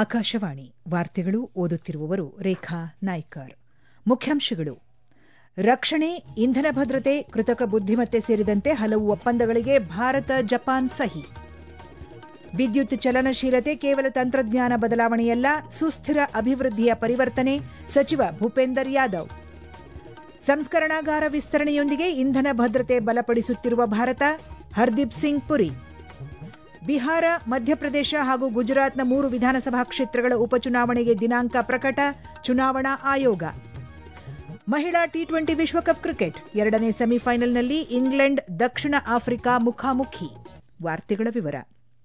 ಆಕಾಶವಾಣಿ ವಾರ್ತೆಗಳು ಓದುತ್ತಿರುವವರು ರೇಖಾ ನಾಯ್ಕರ್ ಮುಖ್ಯಾಂಶಗಳು ರಕ್ಷಣೆ ಇಂಧನ ಭದ್ರತೆ ಕೃತಕ ಬುದ್ದಿಮತ್ತೆ ಸೇರಿದಂತೆ ಹಲವು ಒಪ್ಪಂದಗಳಿಗೆ ಭಾರತ ಜಪಾನ್ ಸಹಿ ವಿದ್ಯುತ್ ಚಲನಶೀಲತೆ ಕೇವಲ ತಂತ್ರಜ್ಞಾನ ಬದಲಾವಣೆಯಲ್ಲ ಸುಸ್ಥಿರ ಅಭಿವೃದ್ಧಿಯ ಪರಿವರ್ತನೆ ಸಚಿವ ಭೂಪೇಂದರ್ ಯಾದವ್ ಸಂಸ್ಕರಣಾಗಾರ ವಿಸ್ತರಣೆಯೊಂದಿಗೆ ಇಂಧನ ಭದ್ರತೆ ಬಲಪಡಿಸುತ್ತಿರುವ ಭಾರತ ಹರ್ದೀಪ್ ಸಿಂಗ್ ಪುರಿ ಬಿಹಾರ ಮಧ್ಯಪ್ರದೇಶ ಹಾಗೂ ಗುಜರಾತ್ನ ಮೂರು ವಿಧಾನಸಭಾ ಕ್ಷೇತ್ರಗಳ ಉಪಚುನಾವಣೆಗೆ ದಿನಾಂಕ ಪ್ರಕಟ ಚುನಾವಣಾ ಆಯೋಗ ಮಹಿಳಾ ಟಿ ಟ್ವೆಂಟಿ ವಿಶ್ವಕಪ್ ಕ್ರಿಕೆಟ್ ಎರಡನೇ ಸೆಮಿಫೈನಲ್ನಲ್ಲಿ ಇಂಗ್ಲೆಂಡ್ ದಕ್ಷಿಣ ಆಫ್ರಿಕಾ ಮುಖಾಮುಖಿ ವಾರ್ತೆಗಳ ವಿವರ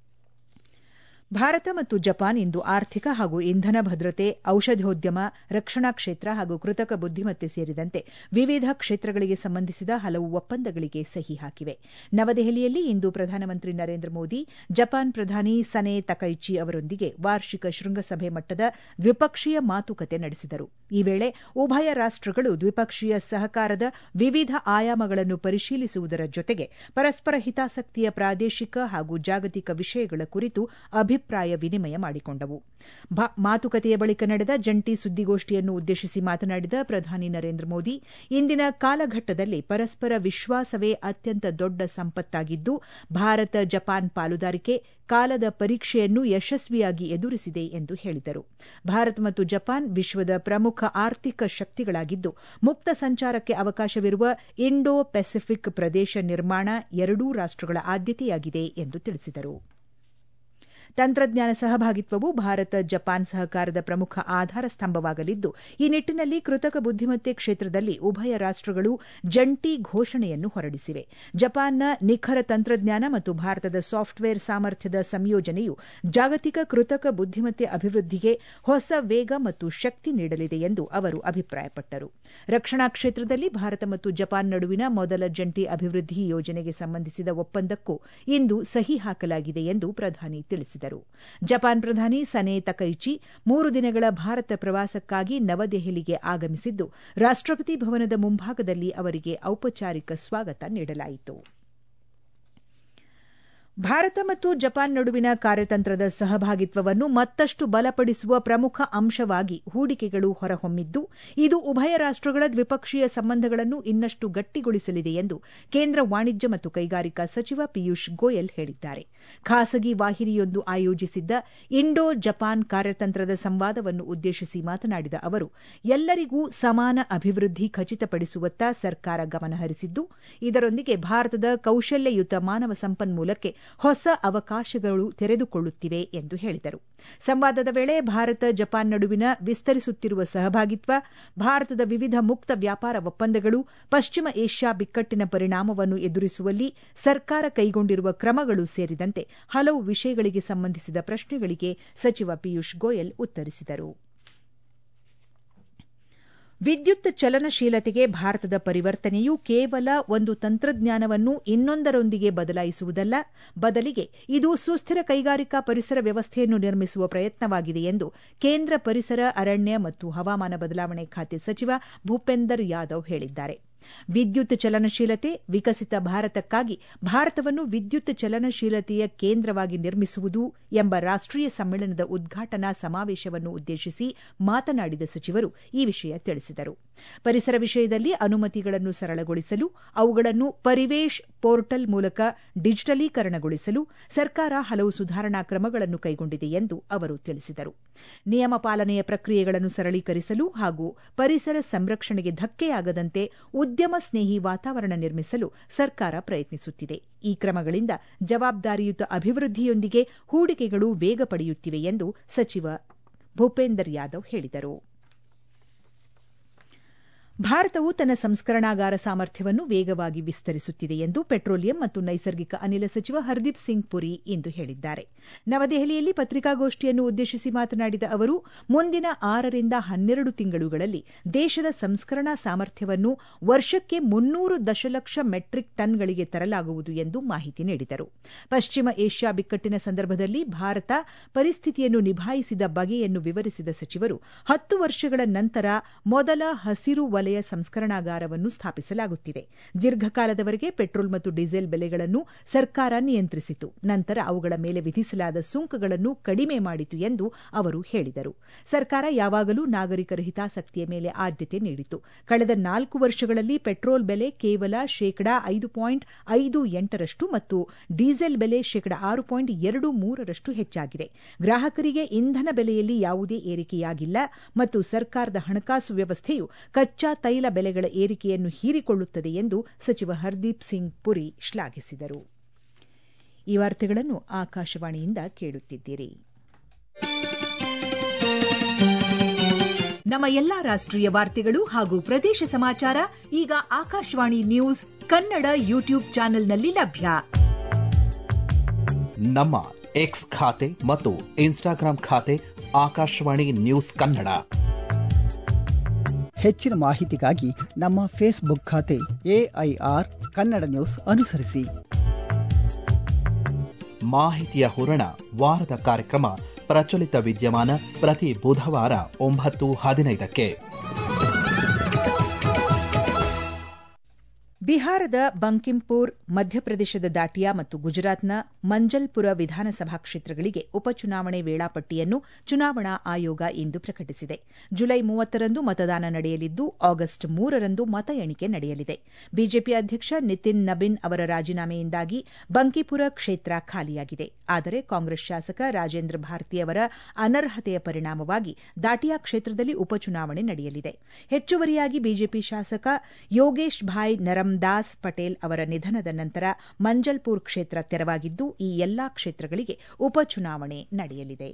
ಭಾರತ ಮತ್ತು ಜಪಾನ್ ಇಂದು ಆರ್ಥಿಕ ಹಾಗೂ ಇಂಧನ ಭದ್ರತೆ ಔಷಧೋದ್ಯಮ ರಕ್ಷಣಾ ಕ್ಷೇತ್ರ ಹಾಗೂ ಕೃತಕ ಬುದ್ದಿಮತ್ತೆ ಸೇರಿದಂತೆ ವಿವಿಧ ಕ್ಷೇತ್ರಗಳಿಗೆ ಸಂಬಂಧಿಸಿದ ಹಲವು ಒಪ್ಪಂದಗಳಿಗೆ ಸಹಿ ಹಾಕಿವೆ ನವದೆಹಲಿಯಲ್ಲಿ ಇಂದು ಪ್ರಧಾನಮಂತ್ರಿ ನರೇಂದ್ರ ಮೋದಿ ಜಪಾನ್ ಪ್ರಧಾನಿ ಸನೆ ತಕೈಚಿ ಅವರೊಂದಿಗೆ ವಾರ್ಷಿಕ ಶೃಂಗಸಭೆ ಮಟ್ಟದ ದ್ವಿಪಕ್ಷೀಯ ಮಾತುಕತೆ ನಡೆಸಿದರು ಈ ವೇಳೆ ಉಭಯ ರಾಷ್ಟಗಳು ದ್ವಿಪಕ್ಷೀಯ ಸಹಕಾರದ ವಿವಿಧ ಆಯಾಮಗಳನ್ನು ಪರಿಶೀಲಿಸುವುದರ ಜೊತೆಗೆ ಪರಸ್ಪರ ಹಿತಾಸಕ್ತಿಯ ಪ್ರಾದೇಶಿಕ ಹಾಗೂ ಜಾಗತಿಕ ವಿಷಯಗಳ ಕುರಿತು ಅಭಿಪ್ರಾಯ ವಿನಿಮಯ ಮಾಡಿಕೊಂಡವು ಮಾತುಕತೆಯ ಬಳಿಕ ನಡೆದ ಜಂಟಿ ಸುದ್ದಿಗೋಷ್ಠಿಯನ್ನು ಉದ್ದೇಶಿಸಿ ಮಾತನಾಡಿದ ಪ್ರಧಾನಿ ನರೇಂದ್ರ ಮೋದಿ ಇಂದಿನ ಕಾಲಘಟ್ಟದಲ್ಲಿ ಪರಸ್ಪರ ವಿಶ್ವಾಸವೇ ಅತ್ಯಂತ ದೊಡ್ಡ ಸಂಪತ್ತಾಗಿದ್ದು ಭಾರತ ಜಪಾನ್ ಪಾಲುದಾರಿಕೆ ಕಾಲದ ಪರೀಕ್ಷೆಯನ್ನು ಯಶಸ್ವಿಯಾಗಿ ಎದುರಿಸಿದೆ ಎಂದು ಹೇಳಿದರು ಭಾರತ ಮತ್ತು ಜಪಾನ್ ವಿಶ್ವದ ಪ್ರಮುಖ ಆರ್ಥಿಕ ಶಕ್ತಿಗಳಾಗಿದ್ದು ಮುಕ್ತ ಸಂಚಾರಕ್ಕೆ ಅವಕಾಶವಿರುವ ಇಂಡೋ ಪೆಸಿಫಿಕ್ ಪ್ರದೇಶ ನಿರ್ಮಾಣ ಎರಡೂ ರಾಷ್ಟಗಳ ಆದ್ಯತೆಯಾಗಿದೆ ಎಂದು ತಿಳಿಸಿದರು ತಂತ್ರಜ್ಞಾನ ಸಹಭಾಗಿತ್ವವು ಭಾರತ ಜಪಾನ್ ಸಹಕಾರದ ಪ್ರಮುಖ ಆಧಾರ ಸ್ತಂಭವಾಗಲಿದ್ದು ಈ ನಿಟ್ಟಿನಲ್ಲಿ ಕೃತಕ ಬುದ್ದಿಮತ್ತೆ ಕ್ಷೇತ್ರದಲ್ಲಿ ಉಭಯ ರಾಷ್ಟಗಳು ಜಂಟಿ ಘೋಷಣೆಯನ್ನು ಹೊರಡಿಸಿವೆ ಜಪಾನ್ನ ನಿಖರ ತಂತ್ರಜ್ಞಾನ ಮತ್ತು ಭಾರತದ ಸಾಫ್ಟ್ವೇರ್ ಸಾಮರ್ಥ್ಯದ ಸಂಯೋಜನೆಯು ಜಾಗತಿಕ ಕೃತಕ ಬುದ್ದಿಮತ್ತೆ ಅಭಿವೃದ್ಧಿಗೆ ಹೊಸ ವೇಗ ಮತ್ತು ಶಕ್ತಿ ನೀಡಲಿದೆ ಎಂದು ಅವರು ಅಭಿಪ್ರಾಯಪಟ್ಟರು ರಕ್ಷಣಾ ಕ್ಷೇತ್ರದಲ್ಲಿ ಭಾರತ ಮತ್ತು ಜಪಾನ್ ನಡುವಿನ ಮೊದಲ ಜಂಟಿ ಅಭಿವೃದ್ಧಿ ಯೋಜನೆಗೆ ಸಂಬಂಧಿಸಿದ ಒಪ್ಪಂದಕ್ಕೂ ಇಂದು ಸಹಿ ಹಾಕಲಾಗಿದೆ ಎಂದು ಪ್ರಧಾನಿ ತಿಳಿಸಿದರು ಜಪಾನ್ ಪ್ರಧಾನಿ ಸನೆ ತಕೈಚಿ ಮೂರು ದಿನಗಳ ಭಾರತ ಪ್ರವಾಸಕ್ಕಾಗಿ ನವದೆಹಲಿಗೆ ಆಗಮಿಸಿದ್ದು ರಾಷ್ಟಪತಿ ಭವನದ ಮುಂಭಾಗದಲ್ಲಿ ಅವರಿಗೆ ಔಪಚಾರಿಕ ಸ್ವಾಗತ ನೀಡಲಾಯಿತು ಭಾರತ ಮತ್ತು ಜಪಾನ್ ನಡುವಿನ ಕಾರ್ಯತಂತ್ರದ ಸಹಭಾಗಿತ್ವವನ್ನು ಮತ್ತಷ್ಟು ಬಲಪಡಿಸುವ ಪ್ರಮುಖ ಅಂಶವಾಗಿ ಹೂಡಿಕೆಗಳು ಹೊರಹೊಮ್ಮಿದ್ದು ಇದು ಉಭಯ ರಾಷ್ಟಗಳ ದ್ವಿಪಕ್ಷೀಯ ಸಂಬಂಧಗಳನ್ನು ಇನ್ನಷ್ಟು ಗಟ್ಟಿಗೊಳಿಸಲಿದೆ ಎಂದು ಕೇಂದ್ರ ವಾಣಿಜ್ಯ ಮತ್ತು ಕೈಗಾರಿಕಾ ಸಚಿವ ಪಿಯೂಷ್ ಗೋಯಲ್ ಹೇಳಿದ್ದಾರೆ ಖಾಸಗಿ ವಾಹಿನಿಯೊಂದು ಆಯೋಜಿಸಿದ್ದ ಇಂಡೋ ಜಪಾನ್ ಕಾರ್ಯತಂತ್ರದ ಸಂವಾದವನ್ನು ಉದ್ದೇಶಿಸಿ ಮಾತನಾಡಿದ ಅವರು ಎಲ್ಲರಿಗೂ ಸಮಾನ ಅಭಿವೃದ್ಧಿ ಖಚಿತಪಡಿಸುವತ್ತ ಸರ್ಕಾರ ಗಮನಹರಿಸಿದ್ದು ಇದರೊಂದಿಗೆ ಭಾರತದ ಕೌಶಲ್ಯಯುತ ಮಾನವ ಸಂಪನ್ಮೂಲಕ್ಕೆ ಹೊಸ ಅವಕಾಶಗಳು ತೆರೆದುಕೊಳ್ಳುತ್ತಿವೆ ಎಂದು ಹೇಳಿದರು ಸಂವಾದದ ವೇಳೆ ಭಾರತ ಜಪಾನ್ ನಡುವಿನ ವಿಸ್ತರಿಸುತ್ತಿರುವ ಸಹಭಾಗಿತ್ವ ಭಾರತದ ವಿವಿಧ ಮುಕ್ತ ವ್ಯಾಪಾರ ಒಪ್ಪಂದಗಳು ಪಶ್ಚಿಮ ಏಷ್ಯಾ ಬಿಕ್ಕಟ್ಟಿನ ಪರಿಣಾಮವನ್ನು ಎದುರಿಸುವಲ್ಲಿ ಸರ್ಕಾರ ಕೈಗೊಂಡಿರುವ ಕ್ರಮಗಳು ಸೇರಿದಂತೆ ಹಲವು ವಿಷಯಗಳಿಗೆ ಸಂಬಂಧಿಸಿದ ಪ್ರಶ್ನೆಗಳಿಗೆ ಸಚಿವ ಪಿಯೂಷ್ ಗೋಯಲ್ ಉತ್ತರಿಸಿದರು ವಿದ್ಯುತ್ ಚಲನಶೀಲತೆಗೆ ಭಾರತದ ಪರಿವರ್ತನೆಯು ಕೇವಲ ಒಂದು ತಂತ್ರಜ್ಞಾನವನ್ನು ಇನ್ನೊಂದರೊಂದಿಗೆ ಬದಲಾಯಿಸುವುದಲ್ಲ ಬದಲಿಗೆ ಇದು ಸುಸ್ಥಿರ ಕೈಗಾರಿಕಾ ಪರಿಸರ ವ್ಯವಸ್ಥೆಯನ್ನು ನಿರ್ಮಿಸುವ ಪ್ರಯತ್ನವಾಗಿದೆ ಎಂದು ಕೇಂದ್ರ ಪರಿಸರ ಅರಣ್ಯ ಮತ್ತು ಹವಾಮಾನ ಬದಲಾವಣೆ ಖಾತೆ ಸಚಿವ ಭೂಪೇಂದರ್ ಯಾದವ್ ಹೇಳಿದ್ದಾರೆ ವಿದ್ಯುತ್ ಚಲನಶೀಲತೆ ವಿಕಸಿತ ಭಾರತಕ್ಕಾಗಿ ಭಾರತವನ್ನು ವಿದ್ಯುತ್ ಚಲನಶೀಲತೆಯ ಕೇಂದ್ರವಾಗಿ ನಿರ್ಮಿಸುವುದು ಎಂಬ ರಾಷ್ಟೀಯ ಸಮ್ಮೇಳನದ ಉದ್ಘಾಟನಾ ಸಮಾವೇಶವನ್ನು ಉದ್ದೇಶಿಸಿ ಮಾತನಾಡಿದ ಸಚಿವರು ಈ ವಿಷಯ ತಿಳಿಸಿದರು ಪರಿಸರ ವಿಷಯದಲ್ಲಿ ಅನುಮತಿಗಳನ್ನು ಸರಳಗೊಳಿಸಲು ಅವುಗಳನ್ನು ಪರಿವೇಶ್ ಪೋರ್ಟಲ್ ಮೂಲಕ ಡಿಜಿಟಲೀಕರಣಗೊಳಿಸಲು ಸರ್ಕಾರ ಹಲವು ಸುಧಾರಣಾ ಕ್ರಮಗಳನ್ನು ಕೈಗೊಂಡಿದೆ ಎಂದು ಅವರು ತಿಳಿಸಿದರು ನಿಯಮ ಪಾಲನೆಯ ಪ್ರಕ್ರಿಯೆಗಳನ್ನು ಸರಳೀಕರಿಸಲು ಹಾಗೂ ಪರಿಸರ ಸಂರಕ್ಷಣೆಗೆ ಧಕ್ಕೆಯಾಗದಂತೆ ಉದ್ಯಮ ಸ್ನೇಹಿ ವಾತಾವರಣ ನಿರ್ಮಿಸಲು ಸರ್ಕಾರ ಪ್ರಯತ್ನಿಸುತ್ತಿದೆ ಈ ಕ್ರಮಗಳಿಂದ ಜವಾಬ್ದಾರಿಯುತ ಅಭಿವೃದ್ಧಿಯೊಂದಿಗೆ ಹೂಡಿಕೆಗಳು ವೇಗ ಪಡೆಯುತ್ತಿವೆ ಎಂದು ಸಚಿವ ಭೂಪೇಂದರ್ ಯಾದವ್ ಹೇಳಿದರು ಭಾರತವು ತನ್ನ ಸಂಸ್ಕರಣಾಗಾರ ಸಾಮರ್ಥ್ಯವನ್ನು ವೇಗವಾಗಿ ವಿಸ್ತರಿಸುತ್ತಿದೆ ಎಂದು ಪೆಟ್ರೋಲಿಯಂ ಮತ್ತು ನೈಸರ್ಗಿಕ ಅನಿಲ ಸಚಿವ ಹರ್ದೀಪ್ ಸಿಂಗ್ ಪುರಿ ಇಂದು ಹೇಳಿದ್ದಾರೆ ನವದೆಹಲಿಯಲ್ಲಿ ಪತ್ರಿಕಾಗೋಷ್ಠಿಯನ್ನು ಉದ್ದೇಶಿಸಿ ಮಾತನಾಡಿದ ಅವರು ಮುಂದಿನ ಆರರಿಂದ ಹನ್ನೆರಡು ತಿಂಗಳುಗಳಲ್ಲಿ ದೇಶದ ಸಂಸ್ಕರಣಾ ಸಾಮರ್ಥ್ಯವನ್ನು ವರ್ಷಕ್ಕೆ ಮುನ್ನೂರು ದಶಲಕ್ಷ ಮೆಟ್ರಿಕ್ ಟನ್ಗಳಿಗೆ ತರಲಾಗುವುದು ಎಂದು ಮಾಹಿತಿ ನೀಡಿದರು ಪಶ್ಚಿಮ ಏಷ್ಯಾ ಬಿಕ್ಕಟ್ಟಿನ ಸಂದರ್ಭದಲ್ಲಿ ಭಾರತ ಪರಿಸ್ಥಿತಿಯನ್ನು ನಿಭಾಯಿಸಿದ ಬಗೆಯನ್ನು ವಿವರಿಸಿದ ಸಚಿವರು ಹತ್ತು ವರ್ಷಗಳ ನಂತರ ಮೊದಲ ಹಸಿರು ವಲಯ ವಲಯ ಸಂಸ್ಕರಣಾಗಾರವನ್ನು ಸ್ಥಾಪಿಸಲಾಗುತ್ತಿದೆ ದೀರ್ಘಕಾಲದವರೆಗೆ ಪೆಟ್ರೋಲ್ ಮತ್ತು ಡೀಸೆಲ್ ಬೆಲೆಗಳನ್ನು ಸರ್ಕಾರ ನಿಯಂತ್ರಿಸಿತು ನಂತರ ಅವುಗಳ ಮೇಲೆ ವಿಧಿಸಲಾದ ಸುಂಕಗಳನ್ನು ಕಡಿಮೆ ಮಾಡಿತು ಎಂದು ಅವರು ಹೇಳಿದರು ಸರ್ಕಾರ ಯಾವಾಗಲೂ ನಾಗರಿಕರ ಹಿತಾಸಕ್ತಿಯ ಮೇಲೆ ಆದ್ಯತೆ ನೀಡಿತು ಕಳೆದ ನಾಲ್ಕು ವರ್ಷಗಳಲ್ಲಿ ಪೆಟ್ರೋಲ್ ಬೆಲೆ ಕೇವಲ ಶೇಕಡಾ ಐದು ಪಾಯಿಂಟ್ ಐದು ಎಂಟರಷ್ಟು ಮತ್ತು ಡೀಸೆಲ್ ಬೆಲೆ ಶೇಕಡಾ ಆರು ಪಾಯಿಂಟ್ ಎರಡು ಮೂರರಷ್ಟು ಹೆಚ್ಚಾಗಿದೆ ಗ್ರಾಹಕರಿಗೆ ಇಂಧನ ಬೆಲೆಯಲ್ಲಿ ಯಾವುದೇ ಏರಿಕೆಯಾಗಿಲ್ಲ ಮತ್ತು ಸರ್ಕಾರದ ಹಣಕಾಸು ವ್ಯವಸ್ಥೆಯು ಕಚ್ಚಾ ತೈಲ ಬೆಲೆಗಳ ಏರಿಕೆಯನ್ನು ಹೀರಿಕೊಳ್ಳುತ್ತದೆ ಎಂದು ಸಚಿವ ಹರ್ದೀಪ್ ಸಿಂಗ್ ಪುರಿ ಶ್ಲಾಘಿಸಿದರು ಈ ವಾರ್ತೆಗಳನ್ನು ಆಕಾಶವಾಣಿಯಿಂದ ಕೇಳುತ್ತಿದ್ದೀರಿ ನಮ್ಮ ಎಲ್ಲಾ ರಾಷ್ಟ್ರೀಯ ವಾರ್ತೆಗಳು ಹಾಗೂ ಪ್ರದೇಶ ಸಮಾಚಾರ ಈಗ ಆಕಾಶವಾಣಿ ನ್ಯೂಸ್ ಕನ್ನಡ ಯೂಟ್ಯೂಬ್ ಚಾನೆಲ್ನಲ್ಲಿ ಲಭ್ಯ ನಮ್ಮ ಎಕ್ಸ್ ಖಾತೆ ಮತ್ತು ಇನ್ಸ್ಟಾಗ್ರಾಂ ಖಾತೆ ಆಕಾಶವಾಣಿ ನ್ಯೂಸ್ ಕನ್ನಡ ಹೆಚ್ಚಿನ ಮಾಹಿತಿಗಾಗಿ ನಮ್ಮ ಫೇಸ್ಬುಕ್ ಖಾತೆ ಎಐಆರ್ ಕನ್ನಡ ನ್ಯೂಸ್ ಅನುಸರಿಸಿ ಮಾಹಿತಿಯ ಹೂರಣ ವಾರದ ಕಾರ್ಯಕ್ರಮ ಪ್ರಚಲಿತ ವಿದ್ಯಮಾನ ಪ್ರತಿ ಬುಧವಾರ ಒಂಬತ್ತು ಹದಿನೈದಕ್ಕೆ ಬಿಹಾರದ ಬಂಕಿಂಪುರ್ ಮಧ್ಯಪ್ರದೇಶದ ದಾಟಿಯಾ ಮತ್ತು ಗುಜರಾತ್ನ ಮಂಜಲ್ಪುರ ವಿಧಾನಸಭಾ ಕ್ಷೇತ್ರಗಳಿಗೆ ಉಪಚುನಾವಣೆ ವೇಳಾಪಟ್ಟಿಯನ್ನು ಚುನಾವಣಾ ಆಯೋಗ ಇಂದು ಪ್ರಕಟಿಸಿದೆ ಜುಲೈ ಮೂವತ್ತರಂದು ಮತದಾನ ನಡೆಯಲಿದ್ದು ಆಗಸ್ಟ್ ಮೂರರಂದು ಮತ ಎಣಿಕೆ ನಡೆಯಲಿದೆ ಬಿಜೆಪಿ ಅಧ್ಯಕ್ಷ ನಿತಿನ್ ನಬಿನ್ ಅವರ ರಾಜೀನಾಮೆಯಿಂದಾಗಿ ಬಂಕಿಪುರ ಕ್ಷೇತ್ರ ಖಾಲಿಯಾಗಿದೆ ಆದರೆ ಕಾಂಗ್ರೆಸ್ ಶಾಸಕ ರಾಜೇಂದ್ರ ಭಾರತಿ ಅವರ ಅನರ್ಹತೆಯ ಪರಿಣಾಮವಾಗಿ ದಾಟಿಯಾ ಕ್ಷೇತ್ರದಲ್ಲಿ ಉಪಚುನಾವಣೆ ನಡೆಯಲಿದೆ ಹೆಚ್ಚುವರಿಯಾಗಿ ಬಿಜೆಪಿ ಶಾಸಕ ಯೋಗೇಶ್ ಭಾಯ್ ನರಂ ದಾಸ್ ಪಟೇಲ್ ಅವರ ನಿಧನದ ನಂತರ ಮಂಜಲ್ಪುರ್ ಕ್ಷೇತ್ರ ತೆರವಾಗಿದ್ದು ಈ ಎಲ್ಲಾ ಕ್ಷೇತ್ರಗಳಿಗೆ ಉಪಚುನಾವಣೆ ನಡೆಯಲಿದೆ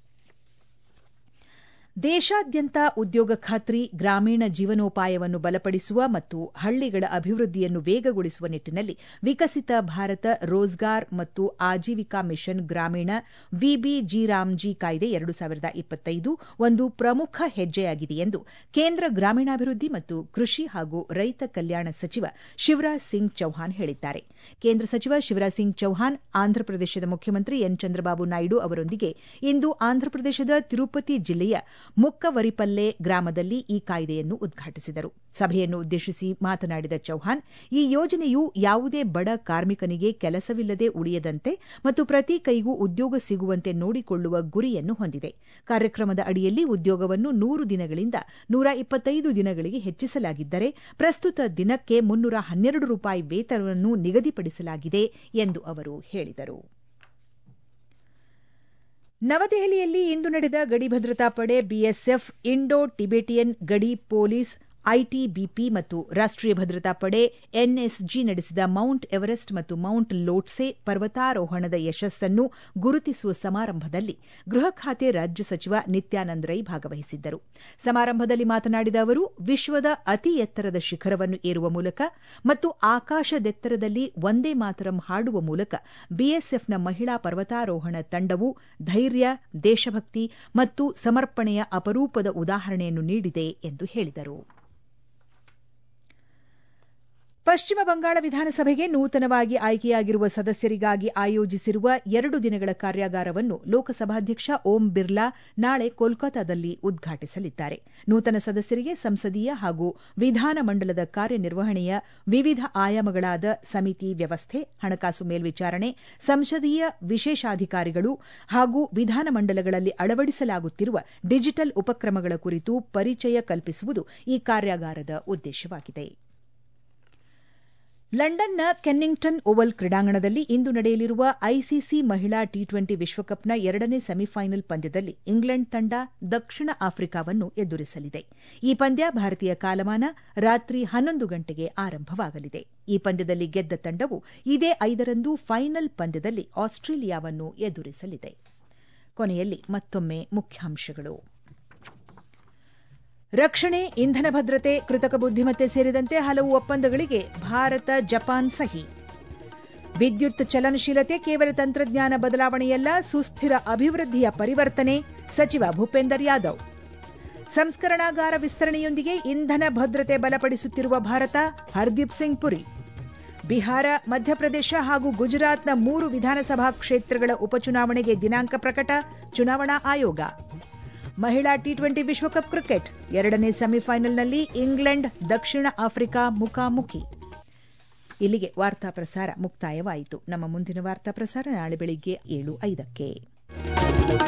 ದೇಶಾದ್ಯಂತ ಉದ್ಯೋಗ ಖಾತ್ರಿ ಗ್ರಾಮೀಣ ಜೀವನೋಪಾಯವನ್ನು ಬಲಪಡಿಸುವ ಮತ್ತು ಹಳ್ಳಿಗಳ ಅಭಿವೃದ್ಧಿಯನ್ನು ವೇಗಗೊಳಿಸುವ ನಿಟ್ಟಿನಲ್ಲಿ ವಿಕಸಿತ ಭಾರತ ರೋಜ್ಗಾರ್ ಮತ್ತು ಆಜೀವಿಕಾ ಮಿಷನ್ ಗ್ರಾಮೀಣ ವಿಬಿಜಿ ರಾಮ್ಜಿ ಕಾಯ್ದೆ ಎರಡು ಸಾವಿರದ ಇಪ್ಪತ್ತೈದು ಒಂದು ಪ್ರಮುಖ ಹೆಜ್ಜೆಯಾಗಿದೆ ಎಂದು ಕೇಂದ್ರ ಗ್ರಾಮೀಣಾಭಿವೃದ್ಧಿ ಮತ್ತು ಕೃಷಿ ಹಾಗೂ ರೈತ ಕಲ್ಯಾಣ ಸಚಿವ ಶಿವರಾಜ್ ಸಿಂಗ್ ಚೌಹಾಣ್ ಹೇಳಿದ್ದಾರೆ ಕೇಂದ್ರ ಸಚಿವ ಶಿವರಾಜ್ ಸಿಂಗ್ ಚೌಹಾಣ್ ಆಂಧ್ರಪ್ರದೇಶದ ಮುಖ್ಯಮಂತ್ರಿ ಎನ್ ಚಂದ್ರಬಾಬು ನಾಯ್ಡು ಅವರೊಂದಿಗೆ ಇಂದು ಆಂಧ್ರಪ್ರದೇಶದ ತಿರುಪತಿ ಜಿಲ್ಲೆಯ ಮುಕ್ಕವರಿಪಲ್ಲೆ ಗ್ರಾಮದಲ್ಲಿ ಈ ಕಾಯ್ದೆಯನ್ನು ಉದ್ಘಾಟಿಸಿದರು ಸಭೆಯನ್ನು ಉದ್ದೇಶಿಸಿ ಮಾತನಾಡಿದ ಚೌಹಾಣ್ ಈ ಯೋಜನೆಯು ಯಾವುದೇ ಬಡ ಕಾರ್ಮಿಕನಿಗೆ ಕೆಲಸವಿಲ್ಲದೆ ಉಳಿಯದಂತೆ ಮತ್ತು ಪ್ರತಿ ಕೈಗೂ ಉದ್ಯೋಗ ಸಿಗುವಂತೆ ನೋಡಿಕೊಳ್ಳುವ ಗುರಿಯನ್ನು ಹೊಂದಿದೆ ಕಾರ್ಯಕ್ರಮದ ಅಡಿಯಲ್ಲಿ ಉದ್ಯೋಗವನ್ನು ನೂರು ದಿನಗಳಿಂದ ನೂರ ಇಪ್ಪತ್ತೈದು ದಿನಗಳಿಗೆ ಹೆಚ್ಚಿಸಲಾಗಿದ್ದರೆ ಪ್ರಸ್ತುತ ದಿನಕ್ಕೆ ಮುನ್ನೂರ ಹನ್ನೆರಡು ರೂಪಾಯಿ ವೇತನವನ್ನು ನಿಗದಿಪಡಿಸಲಾಗಿದೆ ಎಂದು ಅವರು ಹೇಳಿದರು ನವದೆಹಲಿಯಲ್ಲಿ ಇಂದು ನಡೆದ ಗಡಿ ಭದ್ರತಾ ಪಡೆ ಬಿಎಸ್ಎಫ್ ಇಂಡೋ ಟಿಬೆಟಿಯನ್ ಗಡಿ ಪೊಲೀಸ್ ಐಟಿಬಿಪಿ ಮತ್ತು ರಾಷ್ಟೀಯ ಭದ್ರತಾ ಪಡೆ ಎನ್ಎಸ್ಜಿ ನಡೆಸಿದ ಮೌಂಟ್ ಎವರೆಸ್ಟ್ ಮತ್ತು ಮೌಂಟ್ ಲೋಟ್ಸೆ ಪರ್ವತಾರೋಹಣದ ಯಶಸ್ಸನ್ನು ಗುರುತಿಸುವ ಸಮಾರಂಭದಲ್ಲಿ ಗೃಹ ಖಾತೆ ರಾಜ್ಯ ಸಚಿವ ನಿತ್ಯಾನಂದ್ ರೈ ಭಾಗವಹಿಸಿದ್ದರು ಸಮಾರಂಭದಲ್ಲಿ ಮಾತನಾಡಿದ ಅವರು ವಿಶ್ವದ ಅತಿ ಎತ್ತರದ ಶಿಖರವನ್ನು ಏರುವ ಮೂಲಕ ಮತ್ತು ಆಕಾಶದೆತ್ತರದಲ್ಲಿ ಒಂದೇ ಮಾತರಂ ಹಾಡುವ ಮೂಲಕ ಬಿಎಸ್ಎಫ್ನ ಮಹಿಳಾ ಪರ್ವತಾರೋಹಣ ತಂಡವು ಧೈರ್ಯ ದೇಶಭಕ್ತಿ ಮತ್ತು ಸಮರ್ಪಣೆಯ ಅಪರೂಪದ ಉದಾಹರಣೆಯನ್ನು ನೀಡಿದೆ ಎಂದು ಹೇಳಿದರು ಪಶ್ಚಿಮ ಬಂಗಾಳ ವಿಧಾನಸಭೆಗೆ ನೂತನವಾಗಿ ಆಯ್ಕೆಯಾಗಿರುವ ಸದಸ್ಯರಿಗಾಗಿ ಆಯೋಜಿಸಿರುವ ಎರಡು ದಿನಗಳ ಕಾರ್ಯಾಗಾರವನ್ನು ಲೋಕಸಭಾಧ್ಯಕ್ಷ ಓಂ ಬಿರ್ಲಾ ನಾಳೆ ಕೋಲ್ಕತಾದಲ್ಲಿ ಉದ್ಘಾಟಿಸಲಿದ್ದಾರೆ ನೂತನ ಸದಸ್ಯರಿಗೆ ಸಂಸದೀಯ ಹಾಗೂ ವಿಧಾನಮಂಡಲದ ಕಾರ್ಯನಿರ್ವಹಣೆಯ ವಿವಿಧ ಆಯಾಮಗಳಾದ ಸಮಿತಿ ವ್ಯವಸ್ಥೆ ಹಣಕಾಸು ಮೇಲ್ವಿಚಾರಣೆ ಸಂಸದೀಯ ವಿಶೇಷಾಧಿಕಾರಿಗಳು ಹಾಗೂ ವಿಧಾನಮಂಡಲಗಳಲ್ಲಿ ಅಳವಡಿಸಲಾಗುತ್ತಿರುವ ಡಿಜಿಟಲ್ ಉಪಕ್ರಮಗಳ ಕುರಿತು ಪರಿಚಯ ಕಲ್ಪಿಸುವುದು ಈ ಕಾರ್ಯಾಗಾರದ ಉದ್ದೇಶವಾಗಿದೆ ಲಂಡನ್ನ ಕೆನ್ನಿಂಗ್ಟನ್ ಓವಲ್ ಕ್ರೀಡಾಂಗಣದಲ್ಲಿ ಇಂದು ನಡೆಯಲಿರುವ ಐಸಿಸಿ ಮಹಿಳಾ ಟಿ ಟ್ವೆಂಟಿ ವಿಶ್ವಕಪ್ನ ಎರಡನೇ ಸೆಮಿಫೈನಲ್ ಪಂದ್ಯದಲ್ಲಿ ಇಂಗ್ಲೆಂಡ್ ತಂಡ ದಕ್ಷಿಣ ಆಫ್ರಿಕಾವನ್ನು ಎದುರಿಸಲಿದೆ ಈ ಪಂದ್ಯ ಭಾರತೀಯ ಕಾಲಮಾನ ರಾತ್ರಿ ಹನ್ನೊಂದು ಗಂಟೆಗೆ ಆರಂಭವಾಗಲಿದೆ ಈ ಪಂದ್ಯದಲ್ಲಿ ಗೆದ್ದ ತಂಡವು ಇದೇ ಐದರಂದು ಫೈನಲ್ ಪಂದ್ಯದಲ್ಲಿ ಆಸ್ಟ್ರೇಲಿಯಾವನ್ನು ಎದುರಿಸಲಿದೆ ಕೊನೆಯಲ್ಲಿ ಮತ್ತೊಮ್ಮೆ ಮುಖ್ಯಾಂಶಗಳು ರಕ್ಷಣೆ ಇಂಧನ ಭದ್ರತೆ ಕೃತಕ ಬುದ್ದಿಮತ್ತೆ ಸೇರಿದಂತೆ ಹಲವು ಒಪ್ಪಂದಗಳಿಗೆ ಭಾರತ ಜಪಾನ್ ಸಹಿ ವಿದ್ಯುತ್ ಚಲನಶೀಲತೆ ಕೇವಲ ತಂತ್ರಜ್ಞಾನ ಬದಲಾವಣೆಯಲ್ಲ ಸುಸ್ಥಿರ ಅಭಿವೃದ್ಧಿಯ ಪರಿವರ್ತನೆ ಸಚಿವ ಭೂಪೇಂದರ್ ಯಾದವ್ ಸಂಸ್ಕರಣಾಗಾರ ವಿಸ್ತರಣೆಯೊಂದಿಗೆ ಇಂಧನ ಭದ್ರತೆ ಬಲಪಡಿಸುತ್ತಿರುವ ಭಾರತ ಹರ್ದೀಪ್ ಸಿಂಗ್ ಪುರಿ ಬಿಹಾರ ಮಧ್ಯಪ್ರದೇಶ ಹಾಗೂ ಗುಜರಾತ್ನ ಮೂರು ವಿಧಾನಸಭಾ ಕ್ಷೇತ್ರಗಳ ಉಪಚುನಾವಣೆಗೆ ದಿನಾಂಕ ಪ್ರಕಟ ಚುನಾವಣಾ ಆಯೋಗ ಮಹಿಳಾ ಟಿ ಟ್ವೆಂಟಿ ವಿಶ್ವಕಪ್ ಕ್ರಿಕೆಟ್ ಎರಡನೇ ಸೆಮಿಫೈನಲ್ನಲ್ಲಿ ಇಂಗ್ಲೆಂಡ್ ದಕ್ಷಿಣ ಆಫ್ರಿಕಾ ಮುಖಾಮುಖಿ ಇಲ್ಲಿಗೆ ವಾರ್ತಾ ಪ್ರಸಾರ ಮುಕ್ತಾಯವಾಯಿತು ನಮ್ಮ ಮುಂದಿನ ವಾರ್ತಾ ಪ್ರಸಾರ ನಾಳೆ ಬೆಳಿಗ್ಗೆ ಏಳು ಐದಕ್ಕೆ